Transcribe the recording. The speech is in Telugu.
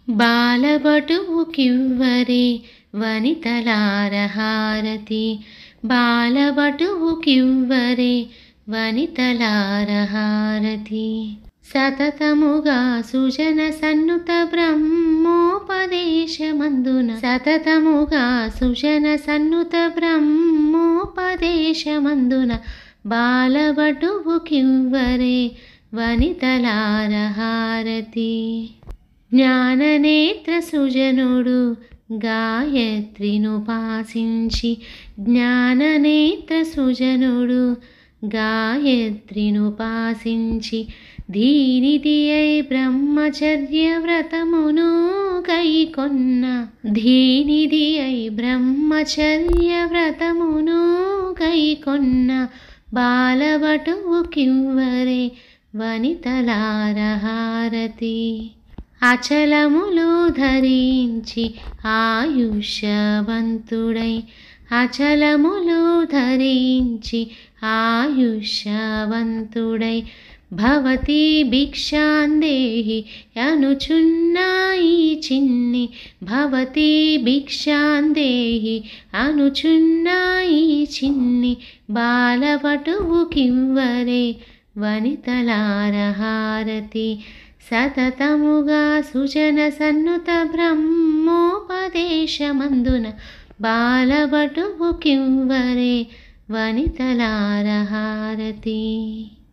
బాలబటువు కివ్వరే వనితలారహారతి బాలబటువు కివ్వరే వనితలారహారతి సతతముగా సుజన సన్నుత బ్రహ్మోపదేశమందున సతతముగా సుజన సన్నుత బ్రహ్మోపదేశమందున బాలబటువు కివ్వరే వనితలారహారతి జ్ఞాననేత్ర సుజనుడు గాయత్రినుపాసించి జ్ఞాననేత్ర సుజనుడు గాయత్రినుపాసించి ధీనిధి అయి బ్రహ్మచర్య వ్రతమును కైకొన్న ధీనిధి అయి బ్రహ్మచర్య వ్రతమును కైకొన్న బాలబటువు కివ్వరే వనితలారహారతి అచలములు ధరించి ఆయుష్యవంతుడై అచలములు ధరించి ఆయుష్యవంతుడై భవతి భిక్షాందేహి అనుచున్నాయి చిన్ని భవతి భిక్షాందేహి అనుచున్నాయి చిన్ని బాలపటువు కివ్వరే వనితలారహారతి సతతముగా సుజన సన్నుత బ్రహ్మోపదేశమందున బాలబటువు కివ్వరే వనితలారహారతి